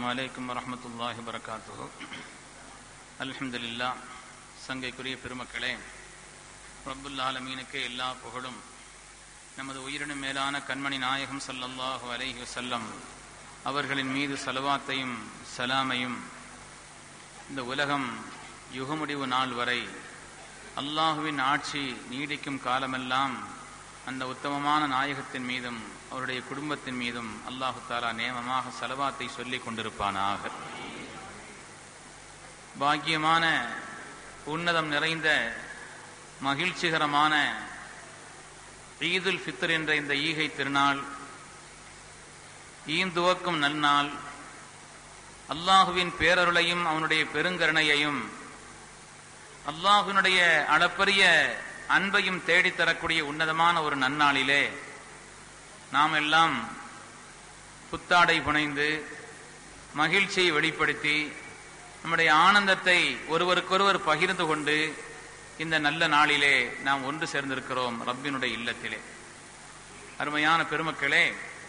வலைக்கம் வரமத்துல்லாஹி வரகாத்து அல்ஹம்துலில்லா சங்கைக்குரிய பெருமக்களே ரப்புல் ஆலமீனுக்கே எல்லா புகழும் நமது உயிரினும் மேலான கண்மணி நாயகம் ஸல்லல்லாஹு அலைஹி வஸல்லம் அவர்களின் மீது சலவாத்தையும் சலாமையும் இந்த உலகம் யுகமுடிவு நாள் வரை அல்லாஹுவின் ஆட்சி நீடிக்கும் காலமெல்லாம் அந்த உத்தமமான நாயகத்தின் மீதும் அவருடைய குடும்பத்தின் மீதும் அல்லாஹு தாலா நேமமாக சலவாத்தை சொல்லிக் கொண்டிருப்பானாக பாக்கியமான உன்னதம் நிறைந்த மகிழ்ச்சிகரமான ஈதுல் ஃபித்ர் என்ற இந்த ஈகை திருநாள் ஈந்துவக்கும் நல்நாள் அல்லாஹுவின் பேரருளையும் அவனுடைய பெருங்கருணையையும் அல்லாஹுவினுடைய அளப்பரிய அன்பையும் தேடித்தரக்கூடிய உன்னதமான ஒரு நன்னாளிலே நாம் எல்லாம் புத்தாடை புனைந்து மகிழ்ச்சியை வெளிப்படுத்தி நம்முடைய ஆனந்தத்தை ஒருவருக்கொருவர் பகிர்ந்து கொண்டு இந்த நல்ல நாளிலே நாம் ஒன்று சேர்ந்திருக்கிறோம் ரப்பினுடைய இல்லத்திலே அருமையான பெருமக்களே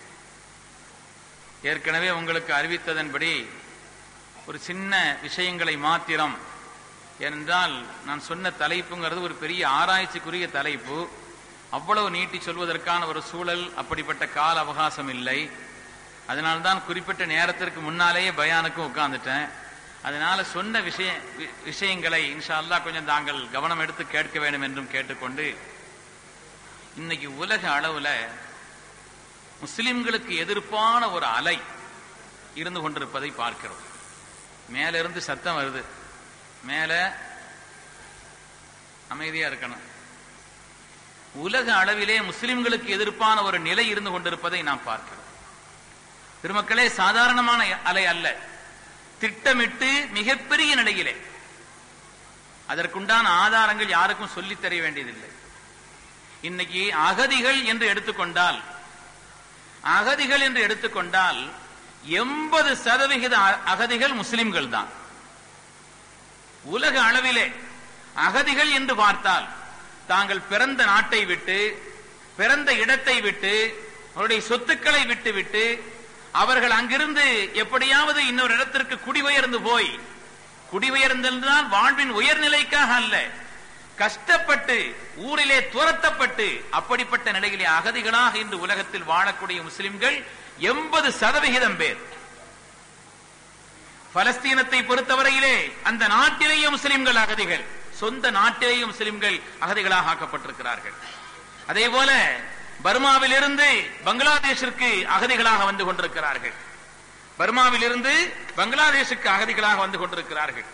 ஏற்கனவே உங்களுக்கு அறிவித்ததன்படி ஒரு சின்ன விஷயங்களை மாத்திரம் ஏனென்றால் நான் சொன்ன தலைப்புங்கிறது ஒரு பெரிய ஆராய்ச்சிக்குரிய தலைப்பு அவ்வளவு நீட்டி சொல்வதற்கான ஒரு சூழல் அப்படிப்பட்ட கால அவகாசம் இல்லை அதனால்தான் குறிப்பிட்ட நேரத்திற்கு முன்னாலேயே பயானுக்கும் உட்கார்ந்துட்டேன் அதனால சொன்ன விஷய விஷயங்களை இன்ஷா அல்லா கொஞ்சம் தாங்கள் கவனம் எடுத்து கேட்க வேண்டும் என்றும் கேட்டுக்கொண்டு இன்னைக்கு உலக அளவுல முஸ்லிம்களுக்கு எதிர்ப்பான ஒரு அலை இருந்து கொண்டிருப்பதை பார்க்கிறோம் மேலிருந்து சத்தம் வருது மேல அமைதியா இருக்கணும் உலக அளவிலே முஸ்லிம்களுக்கு எதிர்ப்பான ஒரு நிலை இருந்து கொண்டிருப்பதை நாம் பார்க்கிறோம் பெருமக்களே சாதாரணமான அலை அல்ல திட்டமிட்டு மிகப்பெரிய நிலையிலே அதற்குண்டான ஆதாரங்கள் யாருக்கும் சொல்லித் தெரிய வேண்டியதில்லை இன்னைக்கு அகதிகள் என்று எடுத்துக்கொண்டால் அகதிகள் என்று எடுத்துக்கொண்டால் எண்பது சதவிகித அகதிகள் முஸ்லிம்கள் தான் உலக அளவிலே அகதிகள் என்று பார்த்தால் தாங்கள் பிறந்த நாட்டை விட்டு பிறந்த இடத்தை விட்டு அவருடைய சொத்துக்களை விட்டு விட்டு அவர்கள் அங்கிருந்து எப்படியாவது இன்னொரு இடத்திற்கு குடிபெயர்ந்து போய் குடிபெயர்ந்திருந்தால் வாழ்வின் உயர்நிலைக்காக அல்ல கஷ்டப்பட்டு ஊரிலே துரத்தப்பட்டு அப்படிப்பட்ட நிலையிலே அகதிகளாக இன்று உலகத்தில் வாழக்கூடிய முஸ்லிம்கள் எண்பது சதவிகிதம் பேர் பலஸ்தீனத்தை பொறுத்தவரையிலே அந்த நாட்டிலேயே முஸ்லிம்கள் அகதிகள் சொந்த நாட்டிலேயே முஸ்லிம்கள் அகதிகளாக ஆக்கப்பட்டிருக்கிறார்கள் அதே போல பர்மாவில் இருந்து பங்களாதேஷிற்கு அகதிகளாக வந்து கொண்டிருக்கிறார்கள் பர்மாவில் இருந்து பங்களாதேஷுக்கு அகதிகளாக வந்து கொண்டிருக்கிறார்கள்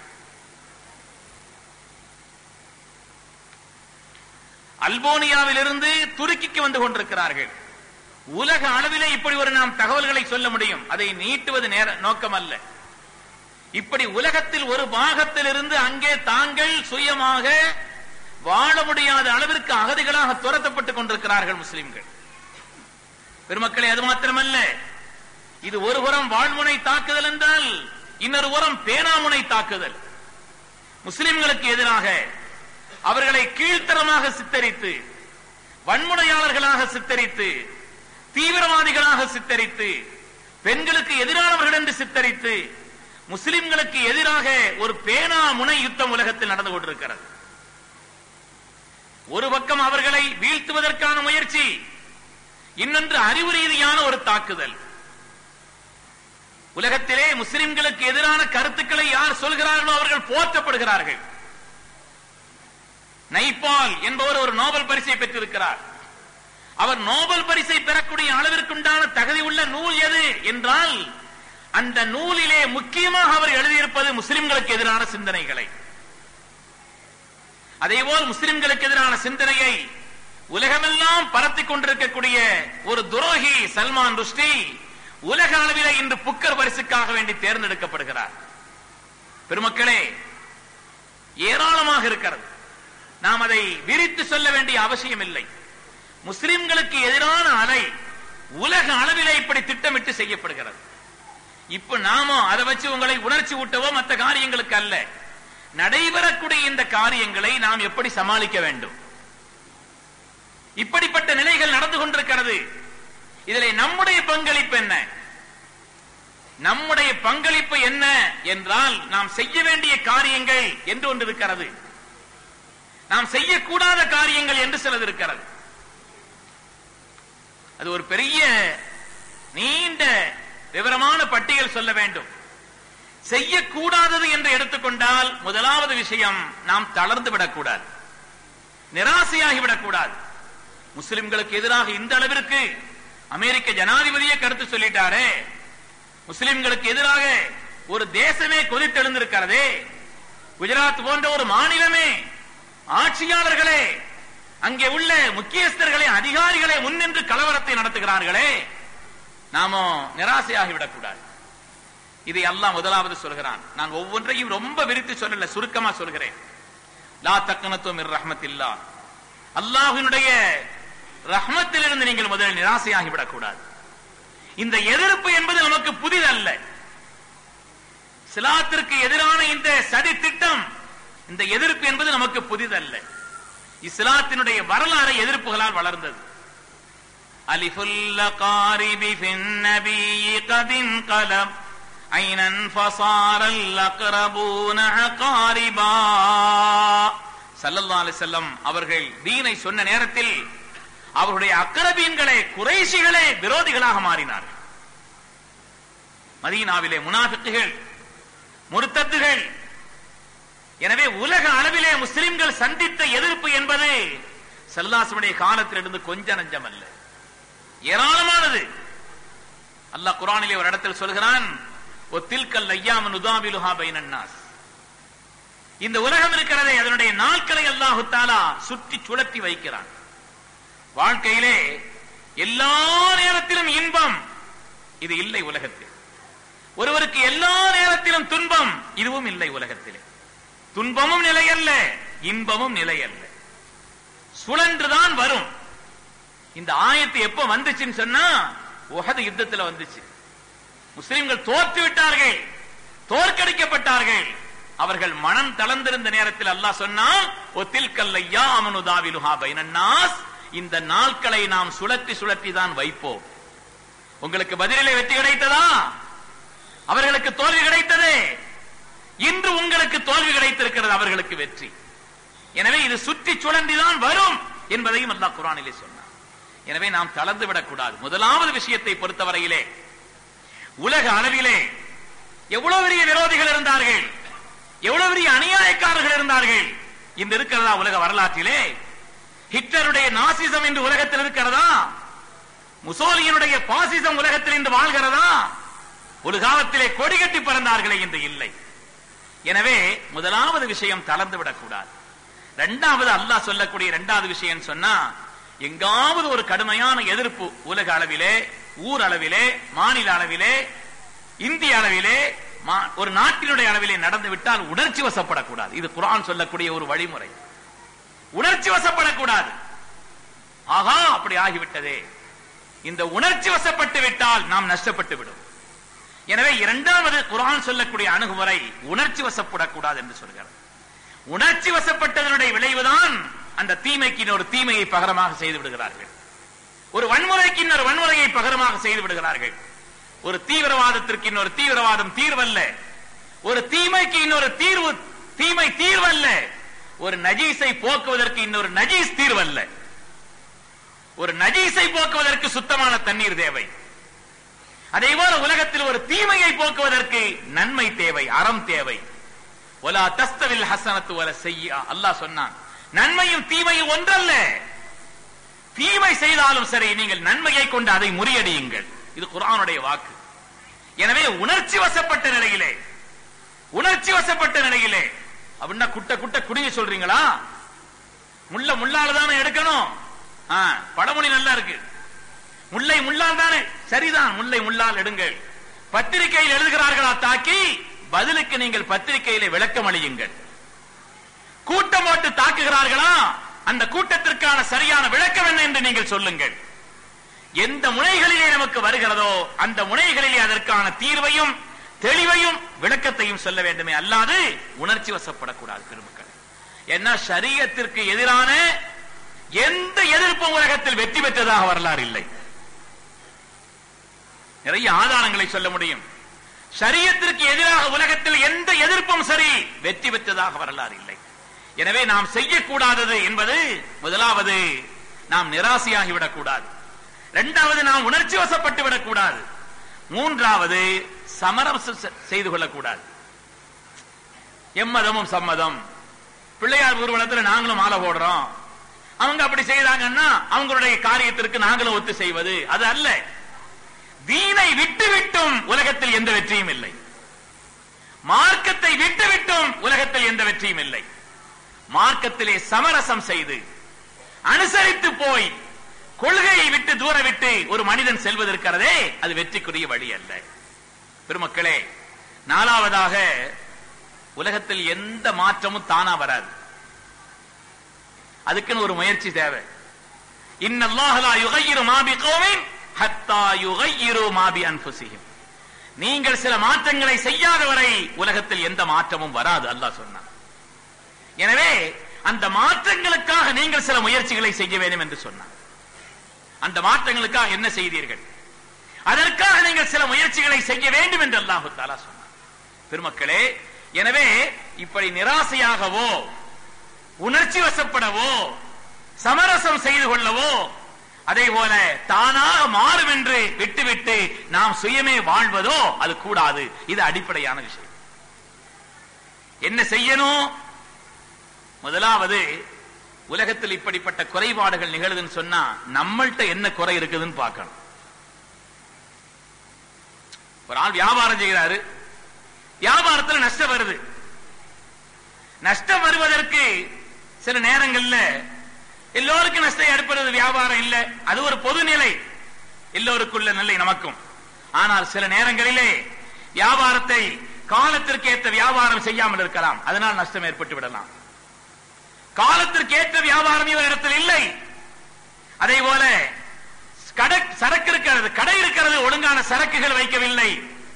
அல்போனியாவில் இருந்து துருக்கிக்கு வந்து கொண்டிருக்கிறார்கள் உலக அளவிலே இப்படி ஒரு நாம் தகவல்களை சொல்ல முடியும் அதை நீட்டுவது நேர நோக்கம் அல்ல இப்படி உலகத்தில் ஒரு பாகத்தில் இருந்து அங்கே தாங்கள் சுயமாக வாழ முடியாத அளவிற்கு அகதிகளாக துரத்தப்பட்டுக் கொண்டிருக்கிறார்கள் முஸ்லிம்கள் பெருமக்களே அது மாத்திரமல்ல இது ஒரு புறம் வாழ்முனை தாக்குதல் என்றால் இன்னொரு புறம் பேனாமுனை தாக்குதல் முஸ்லிம்களுக்கு எதிராக அவர்களை கீழ்த்தரமாக சித்தரித்து வன்முறையாளர்களாக சித்தரித்து தீவிரவாதிகளாக சித்தரித்து பெண்களுக்கு எதிரானவர்கள் என்று சித்தரித்து முஸ்லிம்களுக்கு எதிராக ஒரு பேனா முனை யுத்தம் உலகத்தில் நடந்து கொண்டிருக்கிறது ஒரு பக்கம் அவர்களை வீழ்த்துவதற்கான முயற்சி இன்னொன்று அறிவு ரீதியான ஒரு தாக்குதல் உலகத்திலே முஸ்லிம்களுக்கு எதிரான கருத்துக்களை யார் சொல்கிறார்களோ அவர்கள் போற்றப்படுகிறார்கள் நைபால் என்பவர் ஒரு நோபல் பரிசை பெற்றிருக்கிறார் அவர் நோபல் பரிசை பெறக்கூடிய அளவிற்குண்டான தகுதி உள்ள நூல் எது என்றால் அந்த நூலிலே முக்கியமாக அவர் எழுதியிருப்பது முஸ்லிம்களுக்கு எதிரான சிந்தனைகளை அதேபோல் முஸ்லிம்களுக்கு எதிரான சிந்தனையை உலகமெல்லாம் பரத்திக் கொண்டிருக்கக்கூடிய ஒரு துரோகி சல்மான் ருஷ்டி உலக அளவில் இன்று புக்கர் பரிசுக்காக வேண்டி தேர்ந்தெடுக்கப்படுகிறார் பெருமக்களே ஏராளமாக இருக்கிறது நாம் அதை விரித்து சொல்ல வேண்டிய அவசியம் இல்லை முஸ்லிம்களுக்கு எதிரான அலை உலக அளவிலே இப்படி திட்டமிட்டு செய்யப்படுகிறது இப்ப நாமோ அதை வச்சு உங்களை உணர்ச்சி ஊட்டவோ மற்ற காரியங்களுக்கு அல்ல நடைபெறக்கூடிய இந்த காரியங்களை நாம் எப்படி சமாளிக்க வேண்டும் இப்படிப்பட்ட நிலைகள் நடந்து கொண்டிருக்கிறது இதிலே நம்முடைய பங்களிப்பு என்ன நம்முடைய பங்களிப்பு என்ன என்றால் நாம் செய்ய வேண்டிய காரியங்கள் என்று ஒன்று இருக்கிறது நாம் செய்யக்கூடாத காரியங்கள் என்று சிலது இருக்கிறது அது ஒரு பெரிய நீண்ட விவரமான பட்டியல் சொல்ல வேண்டும் செய்யக்கூடாதது என்று எடுத்துக்கொண்டால் முதலாவது விஷயம் நாம் தளர்ந்து விடக்கூடாது நிராசையாகி விடக்கூடாது முஸ்லிம்களுக்கு எதிராக இந்த அளவிற்கு அமெரிக்க ஜனாதிபதியே கருத்து சொல்லிட்டாரே முஸ்லிம்களுக்கு எதிராக ஒரு தேசமே கொதித்தெழுந்திருக்கிறதே குஜராத் போன்ற ஒரு மாநிலமே ஆட்சியாளர்களே அங்கே உள்ள முக்கியஸ்தர்களே அதிகாரிகளே முன்னின்று கலவரத்தை நடத்துகிறார்களே நாமோ நிராசையாகிவிடக் கூடாது இதை அல்லாஹ் முதலாவது சொல்கிறான் நான் ஒவ்வொன்றையும் ரொம்ப விரித்து சொல்லல சுருக்கமா சொல்கிறேன் லா தக்கனத்துவம் இர் ரஹ்மத்தில்லா அல்லாஹினுடைய ரஹ்மத்திலிருந்து நீங்கள் முதலில் நிராசையாகிவிடக் கூடாது இந்த எதிர்ப்பு என்பது நமக்கு புதிதல்ல சிலாத்திற்கு எதிரான இந்த சதி திட்டம் இந்த எதிர்ப்பு என்பது நமக்கு புதிதல்ல இஸ்லாத்தினுடைய வரலாறு எதிர்ப்புகளால் வளர்ந்தது அலிஃபுல்ல காரிபி ஃபின்னபி கதின் கலம் ஐனன் ஃபசாரல் அக்ரபூன அகாரிபா ஸல்லல்லாஹு அலைஹி வஸல்லம் அவர்கள் தீனை சொன்ன நேரத்தில் அவருடைய அக்கரபீன்களே குறைஷிகளே விரோதிகளாக மாறினார்கள் மதீனாவிலே முனாஃபிக்குகள் முர்த்தத்துகள் எனவே உலக அளவிலே முஸ்லிம்கள் சந்தித்த எதிர்ப்பு என்பது சல்லாசுடைய காலத்திலிருந்து கொஞ்ச நஞ்சம் அல்ல ஏராளமானது அல்லாஹ் குரானிலே ஒரு இடத்தில் சொல்கிறான் ஒத்தில்கல் ஐயாம நுதாபிலுஹா பைனன்னாஸ் இந்த உலகம் இருக்கிறதே அதனுடைய நாட்களை அல்லாஹு தாலா சுற்றி சுழற்றி வைக்கிறான் வாழ்க்கையிலே எல்லா நேரத்திலும் இன்பம் இது இல்லை உலகத்தில் ஒருவருக்கு எல்லா நேரத்திலும் துன்பம் இதுவும் இல்லை உலகத்திலே துன்பமும் நிலையல்ல இன்பமும் நிலையல்ல சுழன்றுதான் வரும் இந்த ஆயத்து எப்ப வந்துச்சுன்னு சொன்னா உகது யுத்தத்தில் வந்துச்சு முஸ்லிம்கள் தோற்று விட்டார்கள் தோற்கடிக்கப்பட்டார்கள் அவர்கள் மனம் தளர்ந்திருந்த நேரத்தில் அல்லாஹ் சொன்னான் ஒத்தில் கல்லையா அமனுதாவிலுஹா பைனன்னாஸ் இந்த நாட்களை நாம் சுழற்றி சுழற்றி தான் வைப்போம் உங்களுக்கு பதிலிலே வெற்றி கிடைத்ததா அவர்களுக்கு தோல்வி கிடைத்தது இன்று உங்களுக்கு தோல்வி கிடைத்திருக்கிறது அவர்களுக்கு வெற்றி எனவே இது சுற்றி சுழன்றிதான் வரும் என்பதையும் அல்லாஹ் குரானிலே சொன்னார் எனவே நாம் தளர்ந்து விடக்கூடாது முதலாவது விஷயத்தை பொறுத்தவரையிலே உலக அளவிலே எவ்வளவு பெரிய விரோதிகள் இருந்தார்கள் எவ்வளவு பெரிய அநியாயக்காரர்கள் இருந்தார்கள் இன்று இருக்கிறதா உலக வரலாற்றிலே ஹிட்லருடைய நாசிசம் இன்று உலகத்தில் இருக்கிறதா முசோலியனுடைய பாசிசம் உலகத்தில் இன்று வாழ்கிறதா ஒரு காலத்திலே கொடிகட்டி பறந்தார்களே இன்று இல்லை எனவே முதலாவது விஷயம் தளர்ந்து விடக்கூடாது இரண்டாவது அல்லாஹ் சொல்லக்கூடிய இரண்டாவது விஷயம் சொன்னா எங்காவது ஒரு கடுமையான எதிர்ப்பு உலக அளவிலே ஊர் அளவிலே மாநில அளவிலே இந்திய அளவிலே மா- ஒரு நாட்டினுடைய அளவிலே நடந்து விட்டால் உணர்ச்சி வசப்படக்கூடாது இது குர்ஆன் சொல்லக்கூடிய ஒரு வழிமுறை உணர்ச்சி வசப்படக்கூடாது ஆகா அப்படி ஆகிவிட்டதே இந்த உணர்ச்சி வசப்பட்டு விட்டால் நாம் நஷ்டப்பட்டு விடும் எனவே இரண்டாவது குர்ஆன் சொல்லக்கூடிய அணுகுமுறை உணர்ச்சி வசப்படக்கூடாது என்று சொல்கிறது உணர்ச்சி வசப்பட்டதனுடைய விளைவுதான் அந்த தீமைக்கு இன்னொரு தீமையை பகரமாக செய்து விடுகிறார்கள் ஒரு வன்முறைக்கு இன்னொரு வன்முறையை பகரமாக செய்து விடுகிறார்கள் ஒரு தீவிரவாதத்திற்கு இன்னொரு தீவிரவாதம் தீர்வல்ல ஒரு தீமைக்கு இன்னொரு தீர்வு தீமை தீர்வல்ல ஒரு நஜீஸை போக்குவதற்கு இன்னொரு நஜீஸ் தீர்வல்ல ஒரு நஜீஸை போக்குவதற்கு சுத்தமான தண்ணீர் தேவை அதே போல உலகத்தில் ஒரு தீமையை போக்குவதற்கு நன்மை தேவை அறம் தேவை ஒலா தஸ்தவில் ஹசனத்து வல செய்யா அல்லாஹ் சொன்னான் நன்மையும் தீமையும் ஒன்றல்ல தீமை செய்தாலும் சரி நீங்கள் நன்மையை கொண்டு அதை முறியடியுங்கள் இது குர்ஆனுடைய வாக்கு எனவே உணர்ச்சி வசப்பட்ட நிலையிலே உணர்ச்சி வசப்பட்ட நிலையிலே அப்படின்னா குட்ட குட்ட குடிங்க சொல்றீங்களா முள்ள முள்ளால தானே எடுக்கணும் ஆ, படமொழி நல்லா இருக்கு முல்லை முள்ளால் தானே சரிதான் முல்லை முள்ளால் எடுங்கள் பத்திரிகையில் எழுதுகிறார்களா தாக்கி பதிலுக்கு நீங்கள் பத்திரிகையிலே விளக்கம் அளியுங்கள் கூட்டம் போட்டு தாக்குகிறார்களா அந்த கூட்டத்திற்கான சரியான விளக்கம் என்ன என்று நீங்கள் சொல்லுங்கள் எந்த முனைகளிலே நமக்கு வருகிறதோ அந்த முனைகளிலே அதற்கான தீர்வையும் தெளிவையும் விளக்கத்தையும் சொல்ல வேண்டுமே அல்லாது உணர்ச்சி வசப்படக்கூடாது பெருமக்கள் ஏன்னா ஷரியத்திற்கு எதிரான எந்த எதிர்ப்பும் உலகத்தில் வெற்றி பெற்றதாக வரலாறு இல்லை நிறைய ஆதாரங்களை சொல்ல முடியும் சரியத்திற்கு எதிராக உலகத்தில் எந்த எதிர்ப்பும் சரி வெற்றி பெற்றதாக வரலாறு இல்லை எனவே நாம் செய்யக்கூடாதது என்பது முதலாவது நாம் நிராசையாகிவிடக் கூடாது இரண்டாவது நாம் உணர்ச்சி வசப்பட்டு விடக்கூடாது மூன்றாவது சமரசம் செ- செய்து கொள்ளக்கூடாது எம்மதமும் சம்மதம் பிள்ளையார் ஊர்வலத்தில் நாங்களும் மாலை போடுறோம் அவங்க அப்படி செய்தாங்கன்னா அவங்களுடைய காரியத்திற்கு நாங்களும் ஒத்து செய்வது அது அல்ல தீனை விட்டுவிட்டும் உலகத்தில் எந்த வெற்றியும் இல்லை மார்க்கத்தை விட்டுவிட்டும் உலகத்தில் எந்த வெற்றியும் இல்லை மார்க்கத்திலே சமரசம் செய்து அனுசரித்து போய் கொள்கையை விட்டு தூர விட்டு ஒரு மனிதன் செல்வதற்கிறதே அது வெற்றிக்குரிய வழி அல்ல பெருமக்களே நாலாவதாக உலகத்தில் எந்த மாற்றமும் தானா வராது அதுக்குன்னு ஒரு முயற்சி தேவை இன்னல்லாஹ் லா யுகையிரு மா பிகௌமின் ஹத்தா யுகையிரு மா பி அன்ஃபுஸிஹிம் நீங்கள் சில மாற்றங்களை செய்யாத வரை உலகத்தில் எந்த மாற்றமும் வராது அல்லாஹ் சொன்னான் எனவே அந்த மாற்றங்களுக்காக நீங்கள் சில முயற்சிகளை செய்ய வேண்டும் என்று சொன்னார் அந்த மாற்றங்களுக்காக என்ன செய்தீர்கள் அதற்காக நீங்கள் சில முயற்சிகளை செய்ய வேண்டும் என்று அல்லாஹு தாலா சொன்னார் பெருமக்களே எனவே இப்படி நிராசையாகவோ உணர்ச்சி வசப்படவோ சமரசம் செய்து கொள்ளவோ அதே போல தானாக மாறும் என்று விட்டுவிட்டு நாம் சுயமே வாழ்வதோ அது கூடாது இது அடிப்படையான விஷயம் என்ன செய்யணும் முதலாவது உலகத்தில் இப்படிப்பட்ட குறைபாடுகள் நிகழுதுன்னு சொன்னா நம்மள்ட்ட என்ன குறை இருக்குதுன்னு பார்க்கணும் ஒரு ஆள் வியாபாரம் செய்கிறாரு வியாபாரத்தில் நஷ்டம் வருது நஷ்டம் வருவதற்கு சில நேரங்கள்ல எல்லோருக்கும் நஷ்டம் ஏற்படுறது வியாபாரம் இல்ல அது ஒரு பொது நிலை எல்லோருக்குள்ள நிலை நமக்கும் ஆனால் சில நேரங்களிலே வியாபாரத்தை காலத்திற்கு ஏற்ற வியாபாரம் செய்யாமல் இருக்கலாம் அதனால் நஷ்டம் ஏற்பட்டு விடலாம் காலத்திற்கு ஏற்ற வியாபாரம் இவரிடத்தில் இல்லை அதே போல கடை சரக்கு இருக்கிறது கடை இருக்கிறது ஒழுங்கான சரக்குகள் வைக்கவில்லை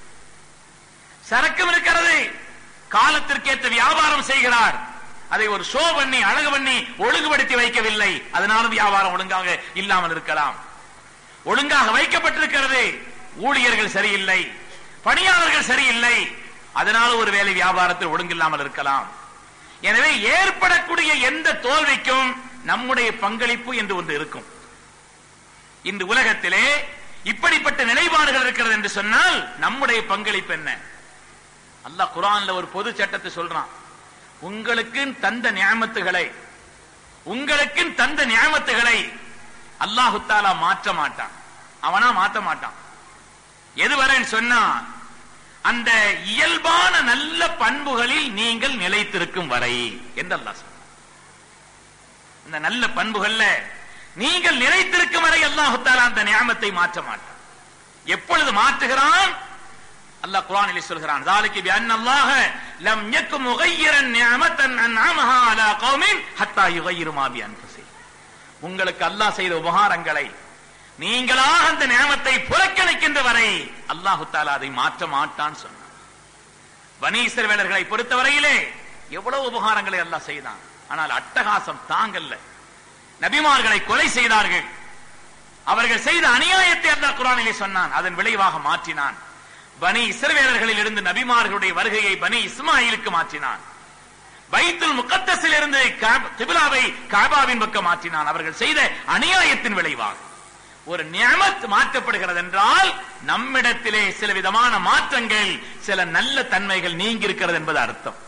சரக்கும் இருக்கிறது காலத்திற்கேற்ற வியாபாரம் செய்கிறார் அதை ஒரு ஷோ பண்ணி அழகு பண்ணி ஒழுங்குபடுத்தி வைக்கவில்லை அதனாலும் வியாபாரம் ஒழுங்காக இல்லாமல் இருக்கலாம் ஒழுங்காக வைக்கப்பட்டிருக்கிறது ஊழியர்கள் சரியில்லை பணியாளர்கள் சரியில்லை அதனால ஒரு வேலை வியாபாரத்தில் ஒழுங்கில்லாமல் இருக்கலாம் எனவே ஏற்படக்கூடிய எந்த தோல்விக்கும் நம்முடைய பங்களிப்பு என்று ஒன்று இருக்கும் இந்த உலகத்திலே இப்படிப்பட்ட நிலைப்பாடுகள் இருக்கிறது என்று சொன்னால் நம்முடைய பங்களிப்பு என்ன அல்லாஹ் குரான்ல ஒரு பொது சட்டத்தை சொல்றான் உங்களுக்கு தந்த நியாமத்துகளை உங்களுக்கு தந்த நியாமத்துகளை அல்லாஹு தாலா மாற்ற மாட்டான் அவனா மாற்ற மாட்டான் எதுவரைன்னு சொன்னா அந்த இயல்பான நல்ல பண்புகளில் நீங்கள் நிலைத்திருக்கும் வரை என்று அல்லாஹ் சொன்னான் இந்த நல்ல பண்புகள்ல நீங்கள் நிலைத்திருக்கும் வரை அல்லாஹு தாலா அந்த நியாமத்தை மாற்ற மாட்டான் எப்பொழுது மாற்றுகிறான் அல்லாஹ் குர்ஆனிலே சொல்கிறான் ذلك بان الله لم يكن مغيرا نعمه انعمها على قوم حتى يغيروا ما بانفسهم உங்களுக்கு அல்லாஹ் செய்த உபகாரங்களை நீங்களாக அந்த நியமத்தை புறக்கணிக்கின்ற வரை அல்லாஹு தாலா அதை மாற்ற மாட்டான் சொன்னான் வனீசர் வேலர்களை பொறுத்தவரையிலே எவ்வளவு உபகாரங்களை அல்லாஹ் செய்தான் ஆனால் அட்டகாசம் தாங்கல்ல நபிமார்களை கொலை செய்தார்கள் அவர்கள் செய்த அநியாயத்தை அல்லாஹ் குரானிலே சொன்னான் அதன் விளைவாக மாற்றினான் பனி இஸ்ரவேலர்களில் இருந்து நபிமார்களுடைய வருகையை பனி இஸ்மாயிலுக்கு மாற்றினான் பைத்துல் முகத்தஸில் இருந்து திபிலாவை காபாவின் பக்கம் மாற்றினான் அவர்கள் செய்த அநியாயத்தின் விளைவாக ஒரு நியமத் மாற்றப்படுகிறது என்றால் நம்மிடத்திலே சில விதமான மாற்றங்கள் சில நல்ல தன்மைகள் நீங்கி இருக்கிறது என்பது அர்த்தம்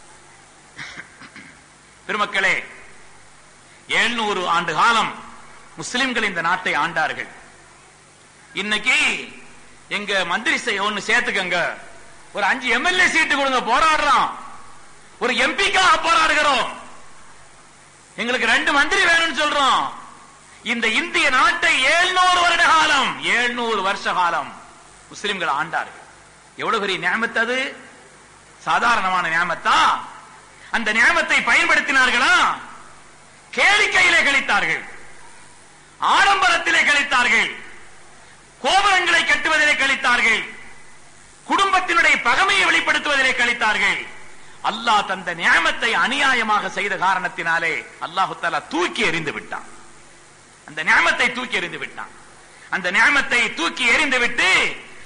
பெருமக்களே எழுநூறு ஆண்டு காலம் முஸ்லிம்கள் இந்த நாட்டை ஆண்டார்கள் இன்னைக்கு எங்க மந்திரி செய்ய ஒண்ணு சேர்த்துக்கங்க ஒரு அஞ்சு எம்எல்ஏ சீட்டு கொடுங்க போராடுறோம் ஒரு எம்பிக்காக போராடுகிறோம் எங்களுக்கு ரெண்டு மந்திரி வேணும்னு சொல்றோம் இந்த இந்திய நாட்டை ஏழ்நூறு வருட காலம் ஏழ்நூறு வருஷ காலம் முஸ்லிம்கள் ஆண்டார்கள் எவ்வளவு பெரிய நியமத்து அது சாதாரணமான நியமத்தா அந்த நியமத்தை பயன்படுத்தினார்களா கேளிக்கையிலே கழித்தார்கள் ஆடம்பரத்திலே கழித்தார்கள் கோபுரங்களை கட்டுவதிலே கழித்தார்கள் குடும்பத்தினுடைய பகமையை வெளிப்படுத்துவதிலே கழித்தார்கள் அல்லாஹ் தந்த நியமத்தை அநியாயமாக செய்த காரணத்தினாலே அல்லாஹு தாலா தூக்கி எறிந்து விட்டான் அந்த நியமத்தை தூக்கி எறிந்து விட்டான் அந்த நியமத்தை தூக்கி எறிந்து விட்டு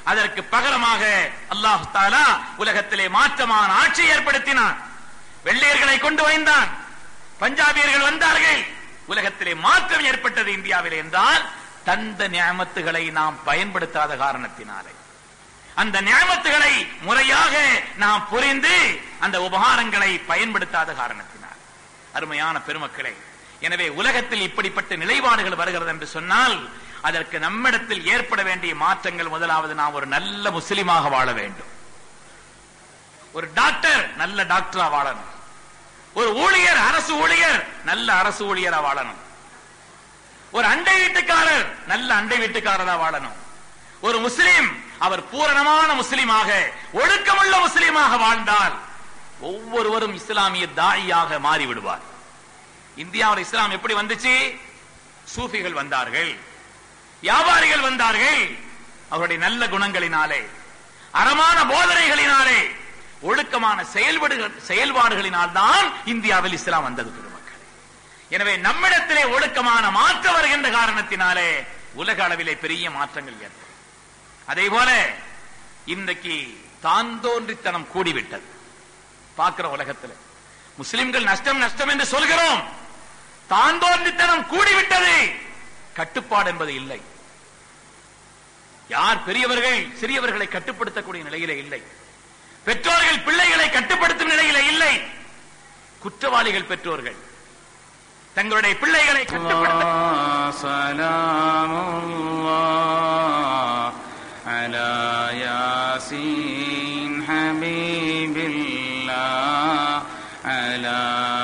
அதற்கு பகரமாக அல்லாஹ் தாலா உலகத்திலே மாற்றமான ஆட்சி ஏற்படுத்தினான் வெள்ளையர்களை கொண்டு வைந்தான் பஞ்சாபியர்கள் வந்தார்கள் உலகத்திலே மாற்றம் ஏற்பட்டது இந்தியாவில் என்றால் தந்த நியமத்துகளை நாம் பயன்படுத்தாத காரணத்தினாலே அந்த நியமத்துகளை முறையாக நாம் புரிந்து அந்த உபகாரங்களை பயன்படுத்தாத காரணத்தினால் அருமையான பெருமக்களே எனவே உலகத்தில் இப்படிப்பட்ட நிலைப்பாடுகள் வருகிறது என்று சொன்னால் அதற்கு நம்மிடத்தில் ஏற்பட வேண்டிய மாற்றங்கள் முதலாவது நாம் ஒரு நல்ல முஸ்லிமாக வாழ வேண்டும் ஒரு டாக்டர் நல்ல டாக்டரா வாழணும் ஒரு ஊழியர் அரசு ஊழியர் நல்ல அரசு ஊழியரா வாழணும் ஒரு அண்டை வீட்டுக்காரர் நல்ல அண்டை வீட்டுக்காரரா வாழணும் ஒரு முஸ்லிம் அவர் பூரணமான முஸ்லிமாக ஒழுக்கமுள்ள முஸ்லிமாக வாழ்ந்தால் ஒவ்வொருவரும் இஸ்லாமிய தாயியாக மாறி விடுவார் இந்தியாவில் இஸ்லாம் எப்படி வந்துச்சு சூஃபிகள் வந்தார்கள் வியாபாரிகள் வந்தார்கள் அவருடைய நல்ல குணங்களினாலே அறமான போதனைகளினாலே ஒழுக்கமான செயல்பாடுகள் செயல்பாடுகளினால் தான் இந்தியாவில் இஸ்லாம் வந்தது பெருமக்கள் எனவே நம்மிடத்திலே ஒழுக்கமான மாற்றம் வருகின்ற காரணத்தினாலே உலக அளவிலே பெரிய மாற்றங்கள் ஏற்படும் அதே போல இன்றைக்கு தான் தோன்றித்தனம் கூடிவிட்டது பார்க்கிற உலகத்தில் முஸ்லிம்கள் நஷ்டம் நஷ்டம் என்று சொல்கிறோம் தான் தோன்றித்தனம் கூடிவிட்டது கட்டுப்பாடு என்பது இல்லை யார் பெரியவர்கள் சிறியவர்களை கட்டுப்படுத்தக்கூடிய நிலையிலே இல்லை பெற்றோர்கள் பிள்ளைகளை கட்டுப்படுத்தும் நிலையிலே இல்லை குற்றவாளிகள் பெற்றோர்கள் தங்களுடைய பிள்ளைகளை கட்டுப்படுத்த سلام الله على ياسين حبيب الله على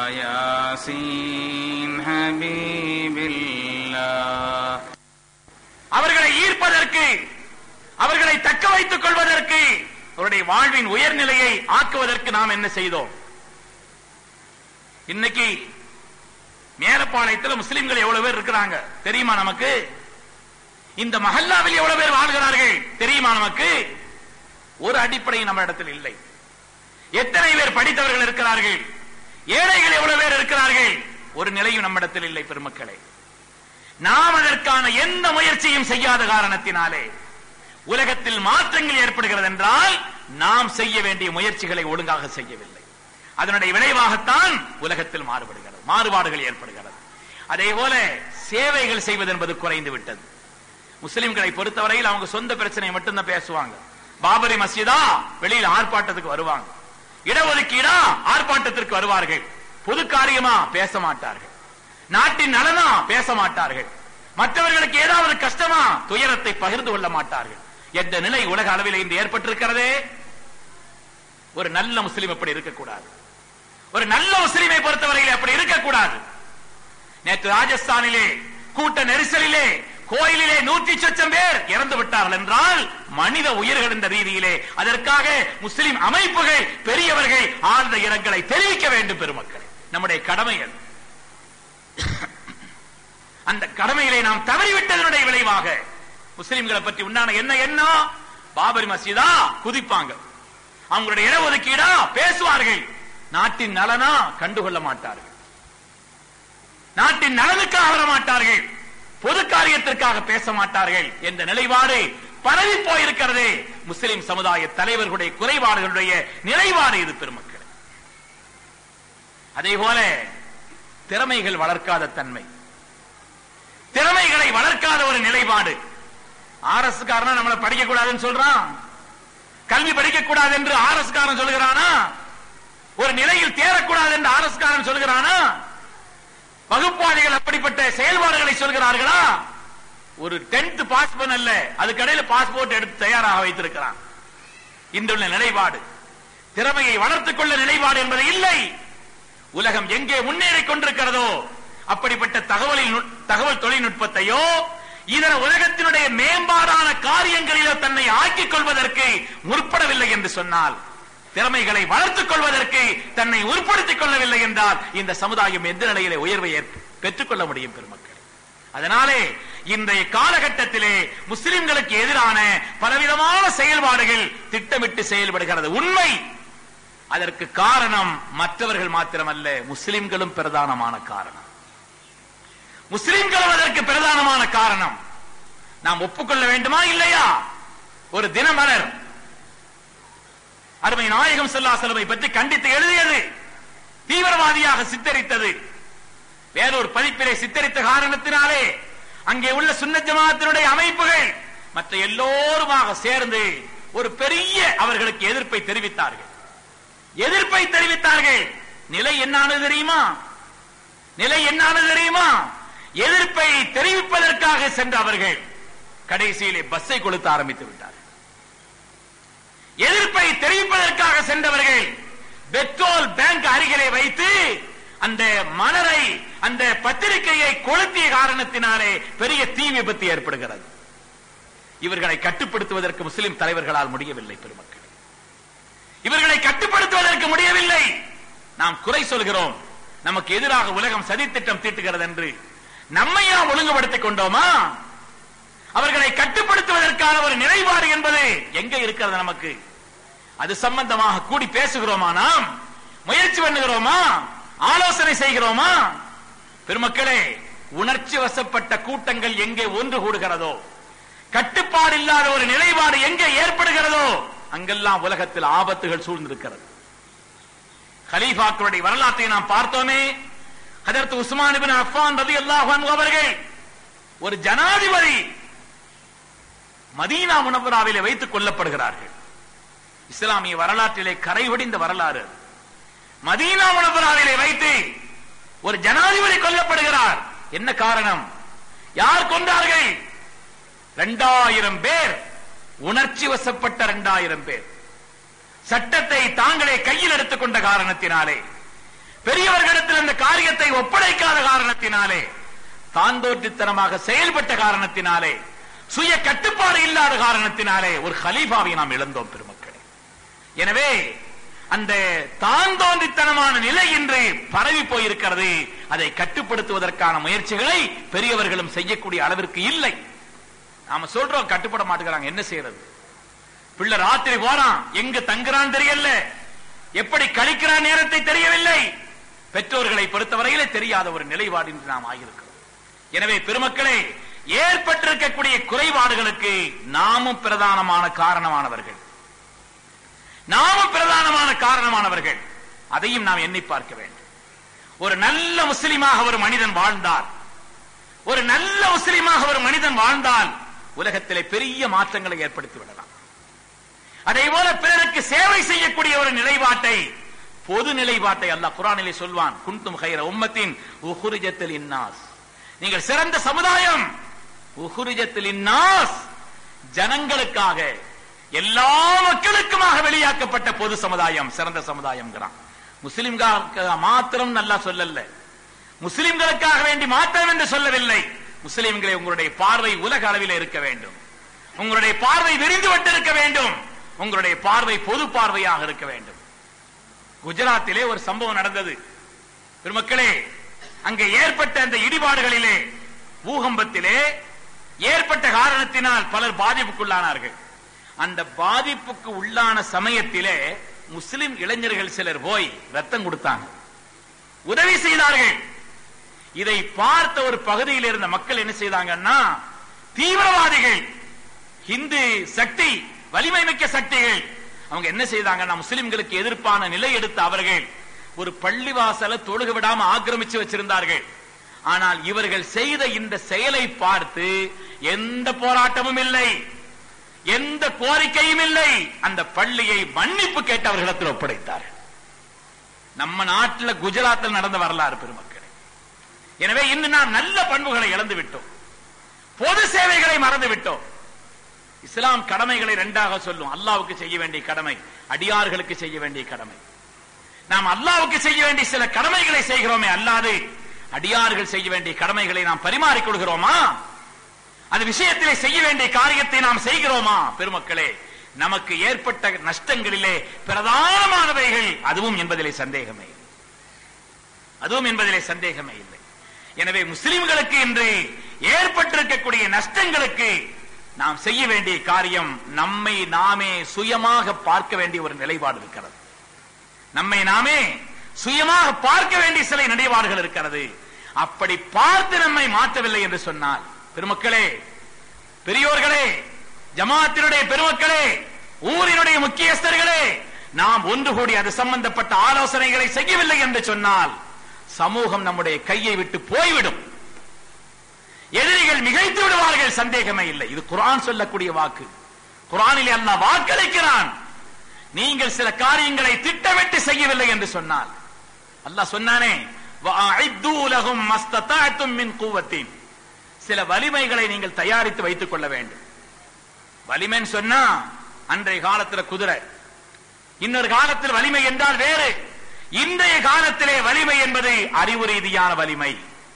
ياسين حبيب الله அவர்களை ஈர்ப்பதற்கு அவர்களை தக்க வைத்துக் கொள்வதற்கு அவருடைய வாழ்வின் உயர்நிலையை ஆக்குவதற்கு நாம் என்ன செய்தோம் இன்னைக்கு மேலப்பாளையத்தில் முஸ்லிம்கள் எவ்வளவு பேர் இருக்கிறாங்க தெரியுமா நமக்கு இந்த மஹல்லாவில் எவ்வளவு பேர் வாழ்கிறார்கள் தெரியுமா நமக்கு ஒரு அடிப்படை நம்ம இடத்தில் இல்லை எத்தனை பேர் படித்தவர்கள் இருக்கிறார்கள் ஏழைகள் எவ்வளவு பேர் இருக்கிறார்கள் ஒரு நிலையும் நம்மிடத்தில் இல்லை பெருமக்களே நாம் அதற்கான எந்த முயற்சியும் செய்யாத காரணத்தினாலே உலகத்தில் மாற்றங்கள் ஏற்படுகிறது என்றால் நாம் செய்ய வேண்டிய முயற்சிகளை ஒழுங்காக செய்யவில்லை அதனுடைய விளைவாகத்தான் உலகத்தில் மாறுபடுகிறது மாறுபாடுகள் ஏற்படுகிறது அதே போல சேவைகள் செய்வது என்பது குறைந்து விட்டது முஸ்லிம்களை பொறுத்தவரையில் அவங்க சொந்த பிரச்சனையை மட்டும்தான் பேசுவாங்க பாபரி மஸ்ஜிதா வெளியில் ஆர்ப்பாட்டத்துக்கு வருவாங்க இடஒதுக்கீடா ஆர்ப்பாட்டத்திற்கு வருவார்கள் பொது காரியமா பேச மாட்டார்கள் நாட்டின் நலனா பேச மாட்டார்கள் மற்றவர்களுக்கு ஏதாவது கஷ்டமா துயரத்தை பகிர்ந்து கொள்ள மாட்டார்கள் என்ற நிலை உலக அளவில் இன்று ஏற்பட்டிருக்கிறதே ஒரு நல்ல முஸ்லிம் அப்படி இருக்கக்கூடாது ஒரு நல்ல முஸ்லிமை பொறுத்தவரையில் அப்படி இருக்கக்கூடாது நேற்று ராஜஸ்தானிலே கூட்ட நெரிசலிலே கோயிலிலே நூற்றி சொச்சம் பேர் இறந்து விட்டார்கள் என்றால் மனித உயிர்கள் என்ற ரீதியிலே அதற்காக முஸ்லிம் அமைப்புகள் பெரியவர்கள் ஆழ்ந்த இரங்கலை தெரிவிக்க வேண்டும் பெருமக்கள் நம்முடைய கடமை அது அந்த கடமையிலே நாம் தவறிவிட்டதனுடைய விளைவாக முஸ்லிம்களை பற்றி உண்டான என்ன எண்ணம் பாபரி மசீதா குதிப்பாங்க அவங்களுடைய இடஒதுக்கீடா பேசுவார்கள் நாட்டின் நலனா கண்டுகொள்ள மாட்டார்கள் நாட்டின் நலனுக்காக வர மாட்டார்கள் பொது காரியத்திற்காக பேச மாட்டார்கள் என்ற நிலைப்பாடு பரவி போயிருக்கிறதே முஸ்லிம் சமுதாய தலைவர்களுடைய குறைபாடுகளுடைய நிலைப்பாடு இது பெருமக்கள் அதே போல திறமைகள் வளர்க்காத தன்மை திறமைகளை வளர்க்காத ஒரு நிலைப்பாடு ஆர் எஸ் காரனா நம்மளை படிக்க கூடாதுன்னு சொல்றான் கல்வி படிக்க கூடாது என்று ஆர் எஸ் காரன் சொல்லுகிறானா ஒரு நிலையில் தேரக்கூடாது என்று ஆர் எஸ் காரன் சொல்லுகிறானா வகுப்பாளிகள் அப்படிப்பட்ட செயல்பாடுகளை சொல்கிறார்களா ஒரு டென்த் பாஸ் பண்ணல அதுக்கடையில பாஸ்போர்ட் எடுத்து தயாராக வைத்திருக்கிறான் இன்றுள்ள நிலைப்பாடு திறமையை வளர்த்துக் கொள்ள நிலைப்பாடு என்பது இல்லை உலகம் எங்கே முன்னேறி கொண்டிருக்கிறதோ அப்படிப்பட்ட தகவலில் நுட்- தகவல் தொழில்நுட்பத்தையோ இதர உலகத்தினுடைய மேம்பாடான காரியங்களிலோ தன்னை ஆக்கிக் கொள்வதற்கு முற்படவில்லை என்று சொன்னால் திறமைகளை வளர்த்துக் கொள்வதற்கு தன்னை உட்படுத்திக் கொள்ளவில்லை என்றால் இந்த சமுதாயம் எந்த நிலையிலே உயர்வை ஏற்ப- பெற்றுக்கொள்ள முடியும் பெருமக்கள் அதனாலே இன்றைய காலகட்டத்திலே முஸ்லிம்களுக்கு எதிரான பலவிதமான செயல்பாடுகள் திட்டமிட்டு செயல்படுகிறது உண்மை அதற்கு காரணம் மற்றவர்கள் மாத்திரமல்ல முஸ்லிம்களும் பிரதானமான காரணம் முஸ்லிம்களும் அதற்கு பிரதானமான காரணம் நாம் ஒப்புக்கொள்ள வேண்டுமா இல்லையா ஒரு தினமலர் அருமை நாயகம் செல்லாசலமை பற்றி கண்டித்து எழுதியது தீவிரவாதியாக சித்தரித்தது வேறொரு பதிப்பிலே சித்தரித்த காரணத்தினாலே அங்கே உள்ள சுன்ன ஜமாத்தினுடைய அமைப்புகள் மற்ற எல்லோருமாக சேர்ந்து ஒரு பெரிய அவர்களுக்கு எதிர்ப்பை தெரிவித்தார்கள் எதிர்ப்பை தெரிவித்தார்கள் நிலை என்னானது தெரியுமா நிலை என்னானது தெரியுமா எதிர்ப்பை தெரிவிப்பதற்காக சென்ற அவர்கள் கடைசியிலே பஸ்ஸை கொளுத்த ஆரம்பித்து விட்டார்கள் எதிர்ப்பை தெரிவிப்பதற்காக சென்றவர்கள் பெட்ரோல் பேங்க் அருகிலே வைத்து அந்த மலரை அந்த பத்திரிகையை கொளுத்திய காரணத்தினாலே பெரிய தீ விபத்து ஏற்படுகிறது இவர்களை கட்டுப்படுத்துவதற்கு முஸ்லிம் தலைவர்களால் முடியவில்லை பெருமக்கள் இவர்களை கட்டுப்படுத்துவதற்கு முடியவில்லை நாம் குறை சொல்கிறோம் நமக்கு எதிராக உலகம் சதித்திட்டம் தீட்டுகிறது என்று நம்மையா ஒழுங்குபடுத்திக் கொண்டோமா அவர்களை கட்டுப்படுத்துவதற்கான ஒரு நிலைப்பாடு என்பது எங்க இருக்கிறது நமக்கு அது சம்பந்தமாக கூடி பேசுகிறோமா நாம் முயற்சி பண்ணுகிறோமா ஆலோசனை செய்கிறோமா பெருமக்களே உணர்ச்சி வசப்பட்ட கூட்டங்கள் எங்கே ஒன்று கூடுகிறதோ கட்டுப்பாடு இல்லாத ஒரு நிலைப்பாடு எங்கே ஏற்படுகிறதோ அங்கெல்லாம் உலகத்தில் ஆபத்துகள் சூழ்ந்திருக்கிறது கலீஃபாக்களுடைய வரலாற்றை நாம் பார்த்தோமே அதற்கு உஸ்மான் இபின் அஃபான் ரதி அல்லாஹ் அவர்கள் ஒரு ஜனாதிபதி மதீனா முனவராவிலே வைத்துக் கொல்லப்படுகிறார்கள் இஸ்லாமிய வரலாற்றிலே கரைவடிந்த வரலாறு அது. மதீனா முனவராவிலே வைத்து ஒரு ஜனாதிபதி கொல்லப்படுகிறார் என்ன காரணம் யார் கொண்டார்கள் இரண்டாயிரம் பேர் உணர்ச்சி வசப்பட்ட இரண்டாயிரம் பேர் சட்டத்தை தாங்களே கையில் எடுத்துக் கொண்ட காரணத்தினாலே பெரியவர்களிடத்தில் அந்த காரியத்தை ஒப்படைக்காத காரணத்தினாலே தாந்தோட்டித்தனமாக செயல்பட்ட காரணத்தினாலே சுய கட்டுப்பாடு இல்லாத காரணத்தினாலே ஒரு ஹலீஃபாவை நாம் இழந்தோம் பெருமக்களே எனவே அந்த தாந்தோன்றித்தனமான நிலை இன்று பரவி போயிருக்கிறது அதை கட்டுப்படுத்துவதற்கான முயற்சிகளை பெரியவர்களும் செய்யக்கூடிய அளவிற்கு இல்லை நாம சொல்றோம் கட்டுப்பட மாட்டேங்கிறாங்க என்ன செய்யறது பிள்ளை ராத்திரி போறான் எங்க தங்குறான் தெரியல எப்படி கழிக்கிறான் நேரத்தை தெரியவில்லை பெற்றோர்களை பொறுத்தவரையிலே தெரியாத ஒரு நிலைப்பாடு என்று நாம் ஆகியிருக்கிறோம் எனவே பெருமக்களே ஏற்பட்டிருக்கக்கூடிய குறைபாடுகளுக்கு நாமும் பிரதானமான காரணமானவர்கள் நாமும் பிரதானமான காரணமானவர்கள் அதையும் நாம் எண்ணி பார்க்க வேண்டும் ஒரு நல்ல முஸ்லிமாக ஒரு மனிதன் வாழ்ந்தார் ஒரு நல்ல முஸ்லிமாக ஒரு மனிதன் வாழ்ந்தால் உலகத்திலே பெரிய மாற்றங்களை ஏற்படுத்தி விடலாம் அதே போல பிறருக்கு சேவை செய்யக்கூடிய ஒரு நிலைப்பாட்டை பொது நிலைப்பாட்டை அல்லாஹ் குரானிலே சொல்வான் குன்தும் ஹைர உம்மத்தின் உஹுரிஜத்தில் இன்னாஸ் நீங்கள் சிறந்த சமுதாயம் உஹுரிஜத்தில் இன்னாஸ் ஜனங்களுக்காக எல்லா மக்களுக்குமாக வெளியாக்கப்பட்ட பொது சமுதாயம் சிறந்த சமுதாயம் முஸ்லிம்களுக்கு மாத்திரம் நல்லா சொல்லல முஸ்லிம்களுக்காக வேண்டி மாத்திரம் என்று சொல்லவில்லை முஸ்லிம்களை உங்களுடைய பார்வை உலக அளவில் இருக்க வேண்டும் உங்களுடைய பார்வை விரிந்து இருக்க வேண்டும் உங்களுடைய பார்வை பொது பார்வையாக இருக்க வேண்டும் குஜராத்திலே ஒரு சம்பவம் நடந்தது பெருமக்களே அங்கே ஏற்பட்ட அந்த இடிபாடுகளிலே பூகம்பத்திலே ஏற்பட்ட காரணத்தினால் பலர் பாதிப்புக்குள்ளானார்கள் அந்த பாதிப்புக்கு உள்ளான சமயத்திலே முஸ்லிம் இளைஞர்கள் சிலர் போய் ரத்தம் கொடுத்தாங்க உதவி செய்தார்கள் இதை பார்த்த ஒரு பகுதியில் இருந்த மக்கள் என்ன செய்தாங்கன்னா தீவிரவாதிகள் இந்து சக்தி வலிமை மிக்க சக்திகள் அவங்க என்ன செய்தாங்கன்னா முஸ்லிம்களுக்கு எதிர்ப்பான நிலை எடுத்த அவர்கள் ஒரு பள்ளிவாசலை தொழுக விடாம ஆக்கிரமிச்சு வச்சிருந்தார்கள் ஆனால் இவர்கள் செய்த இந்த செயலை பார்த்து எந்த போராட்டமும் இல்லை எந்த கோரிக்கையும் இல்லை அந்த பள்ளியை மன்னிப்பு கேட்டவர்களிடத்தில் ஒப்படைத்தார்கள் நம்ம நாட்டில் குஜராத்தில் நடந்த வரலாறு பெருமக்களே எனவே இன்னும் நாம் நல்ல பண்புகளை இழந்து விட்டோம் பொது சேவைகளை மறந்து விட்டோம் இஸ்லாம் கடமைகளை இரண்டாக சொல்லும் அல்லாவுக்கு செய்ய வேண்டிய கடமை அடியார்களுக்கு செய்ய வேண்டிய கடமை நாம் அல்லாவுக்கு செய்ய வேண்டிய சில கடமைகளை செய்கிறோமே அல்லாது அடியார்கள் செய்ய வேண்டிய கடமைகளை நாம் பரிமாறிக் கொள்கிறோமா அந்த விஷயத்திலே செய்ய வேண்டிய காரியத்தை நாம் செய்கிறோமா பெருமக்களே நமக்கு ஏற்பட்ட நஷ்டங்களிலே பிரதானமானவைகள் அதுவும் என்பதிலே சந்தேகமே இல்லை. அதுவும் என்பதிலே சந்தேகமே இல்லை எனவே முஸ்லிம்களுக்கு இன்று ஏற்பட்டிருக்கக்கூடிய நஷ்டங்களுக்கு நாம் செய்ய வேண்டிய காரியம் நம்மை நாமே சுயமாக பார்க்க வேண்டிய ஒரு நிலைப்பாடு இருக்கிறது நம்மை நாமே சுயமாக பார்க்க வேண்டிய சில நிலைப்பாடுகள் இருக்கிறது அப்படி பார்த்து நம்மை மாற்றவில்லை என்று சொன்னால் பெருமக்களே பெரியோர்களே ஜமாத்தினுடைய பெருமக்களே ஊரினுடைய முக்கியஸ்தர்களே நாம் ஒன்று கூடி அது சம்பந்தப்பட்ட ஆலோசனைகளை செய்யவில்லை என்று சொன்னால் சமூகம் நம்முடைய கையை விட்டு போய்விடும் எதிரிகள் மிகைத்து விடுவார்கள் சந்தேகமே இல்லை இது குர்ஆன் சொல்லக்கூடிய வாக்கு குர்ஆனிலே அல்லாஹ் வாக்களிக்கிறான் நீங்கள் சில காரியங்களை திட்டமிட்டு செய்யவில்லை என்று சொன்னால் அல்லாஹ் சொன்னானே வஅஇத்து லஹும் மஸ்ததஅத்தும் மின் குவத்தின் சில வலிமைகளை நீங்கள் தயாரித்து வைத்துக் கொள்ள வேண்டும் வலிமைன்னு சொன்னா அன்றைய காலத்துல குதிரை இன்னொரு காலத்தில் வலிமை என்றால் வேறு இன்றைய காலத்திலே வலிமை என்பது அறிவு ரீதியான வலிமை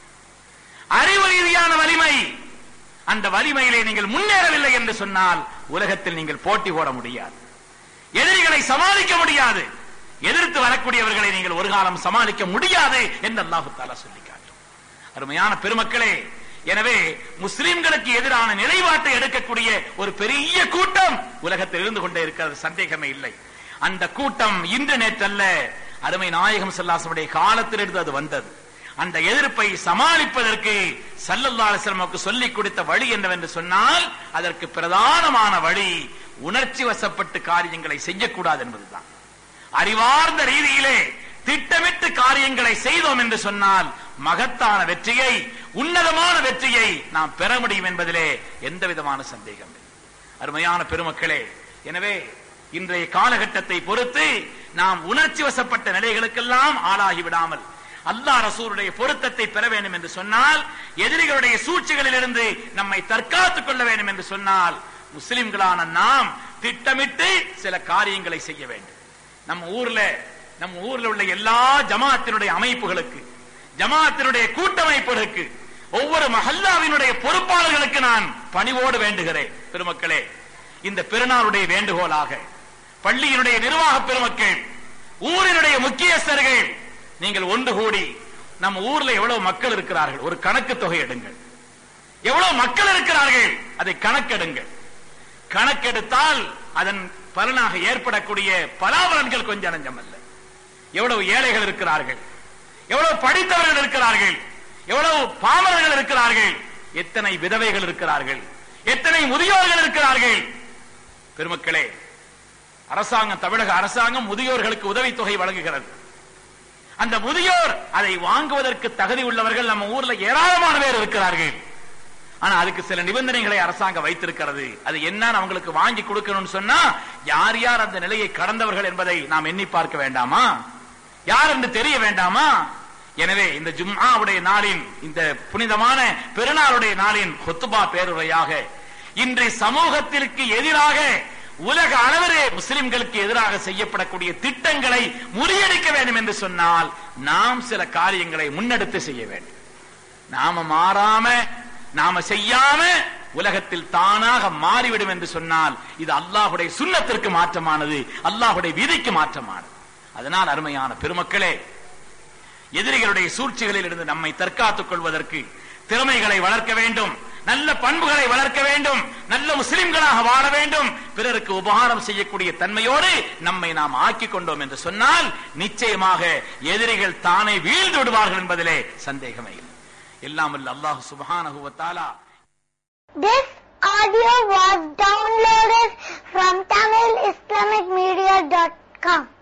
அறிவு ரீதியான வலிமை அந்த வலிமையிலே நீங்கள் முன்னேறவில்லை என்று சொன்னால் உலகத்தில் நீங்கள் போட்டி போட முடியாது எதிரிகளை சமாளிக்க முடியாது எதிர்த்து வரக்கூடியவர்களை நீங்கள் ஒரு காலம் சமாளிக்க முடியாது என்று அல்லாஹு தாலா சொல்லி காட்டும் அருமையான பெருமக்களே எனவே முஸ்லிம்களுக்கு எதிரான நிலைப்பாட்டை எடுக்கக்கூடிய ஒரு பெரிய கூட்டம் உலகத்தில் இருந்து கொண்டே இருக்கிறது சந்தேகமே இல்லை அந்த கூட்டம் இன்று நேற்றல்ல அருமை நாயகம் செல்லாசனுடைய காலத்திலிருந்து அது வந்தது அந்த எதிர்ப்பை சமாளிப்பதற்கு சல்லல்லா அலிஸ்லமுக்கு சொல்லிக் கொடுத்த வழி என்னவென்று சொன்னால் அதற்கு பிரதானமான வழி உணர்ச்சி வசப்பட்டு காரியங்களை செய்யக்கூடாது என்பதுதான் அறிவார்ந்த ரீதியிலே திட்டமிட்டு காரியங்களை செய்தோம் என்று சொன்னால் மகத்தான வெற்றியை உன்னதமான வெற்றியை நாம் பெற முடியும் என்பதிலே எந்த விதமான சந்தேகம் இல்லை. அருமையான பெருமக்களே எனவே இன்றைய காலகட்டத்தை பொறுத்து நாம் உணர்ச்சி வசப்பட்ட நிலைகளுக்கெல்லாம் ஆளாகி விடாமல் அல்லாஹ் ரசூலுடைய பொருத்தத்தை பெற வேண்டும் என்று சொன்னால் எதிரிகளுடைய சூழ்ச்சிகளிலிருந்து நம்மை தற்காத்துக் கொள்ள வேண்டும் என்று சொன்னால் முஸ்லிம்களான நாம் திட்டமிட்டு சில காரியங்களை செய்ய வேண்டும் நம்ம ஊர்ல நம்ம ஊர்ல உள்ள எல்லா ஜமாத்தினுடைய அமைப்புகளுக்கு ஜமாத்தினுடைய கூட்டமைப்புகளுக்கு ஒவ்வொரு மஹல்லாவினுடைய பொறுப்பாளர்களுக்கு நான் பணிவோடு வேண்டுகிறேன் பெருமக்களே இந்த பெருநாளுடைய வேண்டுகோளாக பள்ளியினுடைய நிர்வாக பெருமக்கள் ஊரினுடைய முக்கியஸ்தர்கள் நீங்கள் ஒன்று கூடி நம்ம ஊர்ல எவ்வளவு மக்கள் இருக்கிறார்கள் ஒரு கணக்கு தொகை எடுங்கள் எவ்வளவு மக்கள் இருக்கிறார்கள் அதை கணக்கெடுங்கள் கணக்கெடுத்தால் அதன் பலனாக ஏற்படக்கூடிய பலாபலன்கள் கொஞ்சம் நஞ்சம் அல்ல எவ்வளவு ஏழைகள் இருக்கிறார்கள் எவ்வளவு படித்தவர்கள் இருக்கிறார்கள் எவ்வளவு பாமரர்கள் இருக்கிறார்கள் எத்தனை விதவைகள் இருக்கிறார்கள் எத்தனை முதியோர்கள் இருக்கிறார்கள் பெருமக்களே அரசாங்கம் தமிழக அரசாங்கம் முதியோர்களுக்கு உதவித்தொகை வழங்குகிறது அந்த முதியோர் அதை வாங்குவதற்கு தகுதி உள்ளவர்கள் நம்ம ஊர்ல ஏராளமான பேர் இருக்கிறார்கள் ஆனா அதுக்கு சில நிபந்தனைகளை அரசாங்கம் வைத்திருக்கிறது அது என்னன்னு அவங்களுக்கு வாங்கி கொடுக்கணும்னு சொன்னா யார் யார் அந்த நிலையை கடந்தவர்கள் என்பதை நாம் எண்ணி பார்க்க வேண்டாமா யார் என்று தெரிய வேண்டாமா எனவே இந்த ஜும்ஆவுடைய நாளின் இந்த புனிதமான பெருநாளுடைய நாளின் கொத்துபா பேருரையாக இன்று சமூகத்திற்கு எதிராக உலக அளவிலே முஸ்லிம்களுக்கு எதிராக செய்யப்படக்கூடிய திட்டங்களை முறியடிக்க வேண்டும் என்று சொன்னால் நாம் சில காரியங்களை முன்னெடுத்து செய்ய வேண்டும் நாம மாறாம நாம செய்யாம உலகத்தில் தானாக மாறிவிடும் என்று சொன்னால் இது அல்லாஹுடைய சுண்ணத்திற்கு மாற்றமானது அல்லாஹுடைய விதிக்கு மாற்றமானது அதனால் அருமையான பெருமக்களே எதிரிகளுடைய சூழ்ச்சிகளில் இருந்து நம்மை தற்காத்துக் கொள்வதற்கு திறமைகளை வளர்க்க வேண்டும் நல்ல பண்புகளை வளர்க்க வேண்டும் நல்ல முஸ்லிம்களாக வாழ வேண்டும் பிறருக்கு உபகாரம் செய்யக்கூடிய தன்மையோடு நம்மை நாம் ஆக்கிக் கொண்டோம் என்று சொன்னால் நிச்சயமாக எதிரிகள் தானே வீழ்ந்து விடுவார்கள் என்பதிலே சந்தேகமே இல்லை எல்லாம் வல்ல அல்லாஹ் சுப்ஹானஹு வ தஆலா This audio was downloaded from TamilIslamicMedia.com.